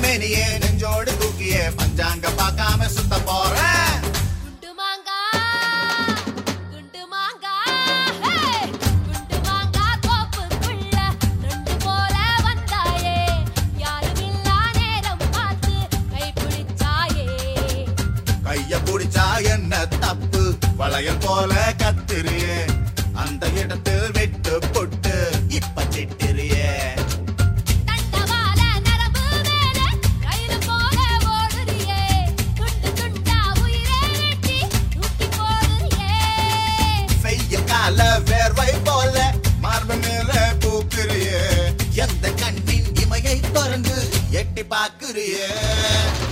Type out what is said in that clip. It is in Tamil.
மேனியே நெஞ்சோடு தூக்கியே பஞ்சாங்க பார்க்காம சுத்த போறேன் குண்டு மாங்கா குண்டு மாங்கா ஹே குண்டு மாங்கா தோப்புக்குள்ள நண்டு போல வந்தாயே யாரும் இல்லா நேரம் பார்த்து கை பிடிச்சாயே கைய புடிச்சா என்ன தப்பு வளையல் போல கத்திரியே அந்த இடத்தில் விட்டு பொட்டு இப்ப திட்டிரியே தண்டவாள நரம்பு மேல ரயில் போல ஓடுறியே துண்டு துண்டா உயிரை வெட்டி தூக்கி போடுறியே வெய்ய கால வேர்வை போல மார்பு மேல பூக்குறியே எந்த கண்ணின் இமையை திறந்து எட்டி பாக்குறியே